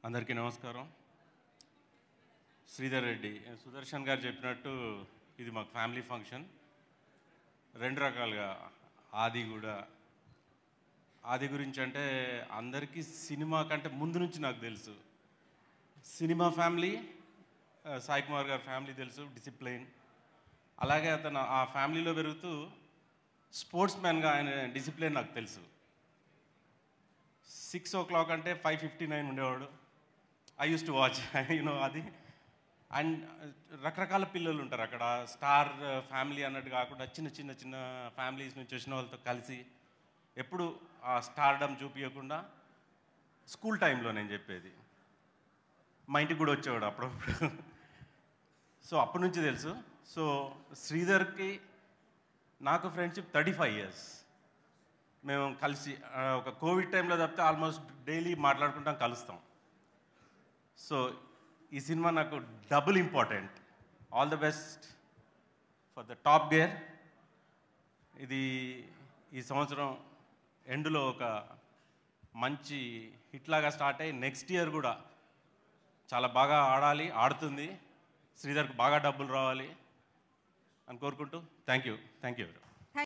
అందరికీ నమస్కారం శ్రీధర్ రెడ్డి సుదర్శన్ గారు చెప్పినట్టు ఇది మాకు ఫ్యామిలీ ఫంక్షన్ రెండు రకాలుగా ఆది కూడా ఆది గురించి అంటే అందరికీ సినిమా కంటే ముందు నుంచి నాకు తెలుసు సినిమా ఫ్యామిలీ ఆ, సాయి కుమార్ గారి ఫ్యామిలీ తెలుసు డిసిప్లైన్ అలాగే అతను ఆ ఫ్యామిలీలో పెరుగుతూ స్పోర్ట్స్ మ్యాన్గా ఆయన డిసిప్లిన్ నాకు తెలుసు సిక్స్ ఓ క్లాక్ అంటే ఫైవ్ ఫిఫ్టీ నైన్ ఉండేవాడు I use to watch you know అది అండ్ రకరకాల పిల్లలు ఉంటారు అక్కడ స్టార్ ఫ్యామిలీ అన్నట్టు కాకుండా చిన్న చిన్న చిన్న ఫ్యామిలీస్ నుంచి వచ్చిన వాళ్ళతో కలిసి ఎప్పుడు ఆ స్టార్డమ్ చూపించకుండా స్కూల్ టైంలో నేను చెప్పేది మా ఇంటికి కూడా వచ్చేవాడు అప్పుడప్పుడు సో అప్పటి నుంచి తెలుసు సో శ్రీధర్కి నాకు ఫ్రెండ్షిప్ థర్టీ ఫైవ్ ఇయర్స్ మేము కలిసి ఆ, ఒక కోవిడ్ టైంలో తప్పితే ఆల్మోస్ట్ డైలీ మాట్లాడుకుంటాం కలుస్తాం సో ఈ సినిమా నాకు double important all the best for the Top Gear ఇది ఈ సంవత్సరం ఎండ్లో ఒక మంచి హిట్ లాగా స్టార్ట్ అయ్యి నెక్స్ట్ ఇయర్ కూడా చాలా బాగా ఆడాలి ఆడుతుంది శ్రీధర్కి బాగా డబ్బులు రావాలి అని కోరుకుంటూ థ్యాంక్ యూ థ్యాంక్ యూ